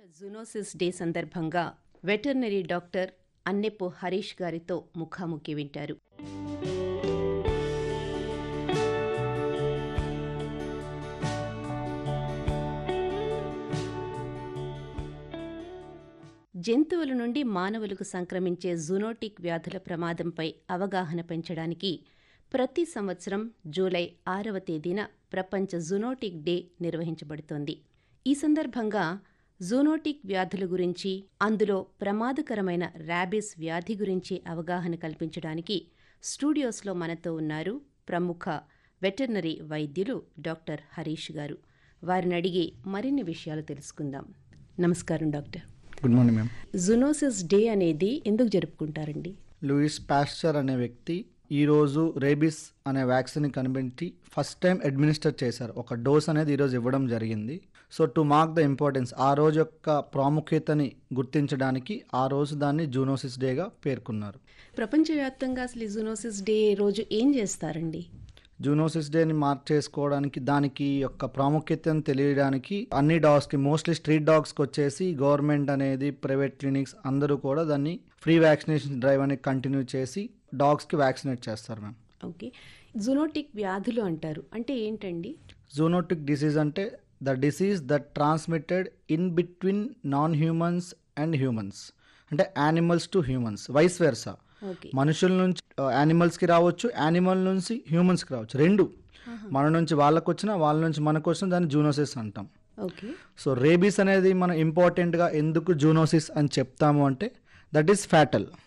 zoonosis day సందర్భంగా veterinary doctor Annepu Harish గారితో ముఖాముఖి వింటారు జంతువుల నుండి మానవులకు సంక్రమించే జూనోటిక్ వ్యాధుల ప్రమాదంపై అవగాహన పెంచడానికి ప్రతి సంవత్సరం జూలై ఆరవ తేదీన ప్రపంచ జూనోటిక్ డే నిర్వహించబడుతోంది ఈ సందర్భంగా జూనోటిక్ వ్యాధుల గురించి అందులో ప్రమాదకరమైన ర్యాబిస్ వ్యాధి గురించి అవగాహన కల్పించడానికి స్టూడియోస్లో మనతో ఉన్నారు ప్రముఖ వెటర్నరీ వైద్యులు డాక్టర్ హరీష్ గారు వారిని అడిగి మరిన్ని విషయాలు తెలుసుకుందాం నమస్కారం doctor good morning ma'am zoonosis day అనేది ఎందుకు జరుపుకుంటారండి లూయిస్ పాస్చర్ అనే వ్యక్తి ఈరోజు రేబిస్ అనే వ్యాక్సిన్ కనిపెట్టి ఫస్ట్ టైం అడ్మినిస్టర్ చేశారు ఒక డోస్ అనేది ఈరోజు ఇవ్వడం జరిగింది so to mark the importance ఆ రోజు యొక్క ప్రాముఖ్యతని గుర్తించడానికి ఆ రోజు దాన్ని జూనోసిస్ డేగా పేర్కొన్నారు ప్రపంచవ్యాప్తంగా అసలు ఈ జునోసిస్ డే రోజు ఏం చేస్తారండి జూనోసిస్ డేని మార్క్ చేసుకోవడానికి దానికి యొక్క ప్రాముఖ్యతను తెలియడానికి అన్ని డాగ్స్కి మోస్ట్లీ స్ట్రీట్ డాగ్స్కి వచ్చేసి గవర్నమెంట్ అనేది ప్రైవేట్ క్లినిక్స్ అందరూ కూడా దాన్ని ఫ్రీ వ్యాక్సినేషన్ డ్రైవ్ అనేది కంటిన్యూ చేసి డాగ్స్కి వ్యాక్సినేట్ చేస్తారు మ్యామ్ ఓకే జునోటిక్ వ్యాధులు అంటారు అంటే ఏంటండి జూనోటిక్ డిసీజ్ అంటే the disease that transmitted in between non humans and humans అంటే animals to humans vice versa okay మనుషుల నుంచి యానిమల్స్కి రావచ్చు యానిమల్ నుంచి హ్యూమన్స్కి రావచ్చు రెండు మన నుంచి వాళ్ళకు వచ్చినా వాళ్ళ నుంచి మనకు వచ్చినా దాన్ని జూనోసిస్ అంటాం ఓకే సో రేబీస్ అనేది మనం ఇంపార్టెంట్గా ఎందుకు జూనోసిస్ అని చెప్తాము అంటే దట్ ఈస్ ఫ్యాటల్